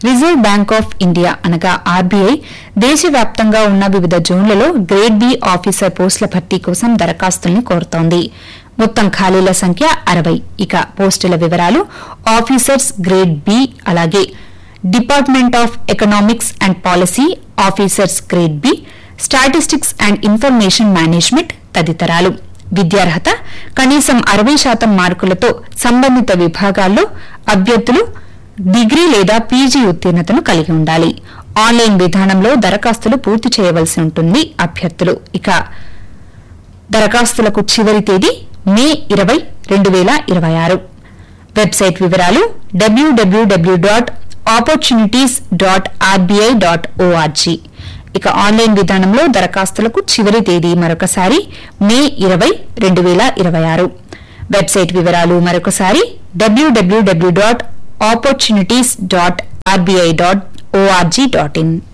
reserve bank of India అనగా RBI దేశవ్యాప్తంగా ఉన్న వివిధ జోన్లలో గ్రేడ్ బి ఆఫీసర్ పోస్టుల భర్తీ కోసం దరఖాస్తుల్ని కోరుతోంది మొత్తం ఖాళీల సంఖ్య అరవై ఇక పోస్టుల వివరాలు ఆఫీసర్స్ గ్రేడ్ బి అలాగే department of economics and policy officers grade B statistics and information management తదితరాలు విద్యార్హత కనీసం అరవై శాతం మార్కులతో సంబంధిత విభాగాల్లో అభ్యర్థులు డిగ్రీ లేదా పీజీ ఉత్తీర్ణతను కలిగి ఉండాలి ఆన్లైన్ విధానంలో దరఖాస్తులు పూర్తి చేయవలసి ఉంటుంది అభ్యర్థులు ఇక దరఖాస్తులకు చివరి తేదీ మే ఇరవై రెండు వేల ఇరవై ఆరు వెబ్సైట్ వివరాలు WWW dot opportunities dot RBI dot ORG ఇక ఆన్లైన్ విధానంలో దరఖాస్తులకు చివరి తేదీ మరొకసారి మే ఇరవై రెండు వేల ఇరవై ఆరు వెబ్సైట్ వివరాలు మరొకసారి WWW dot opportunities dot RBI dot ORG dot in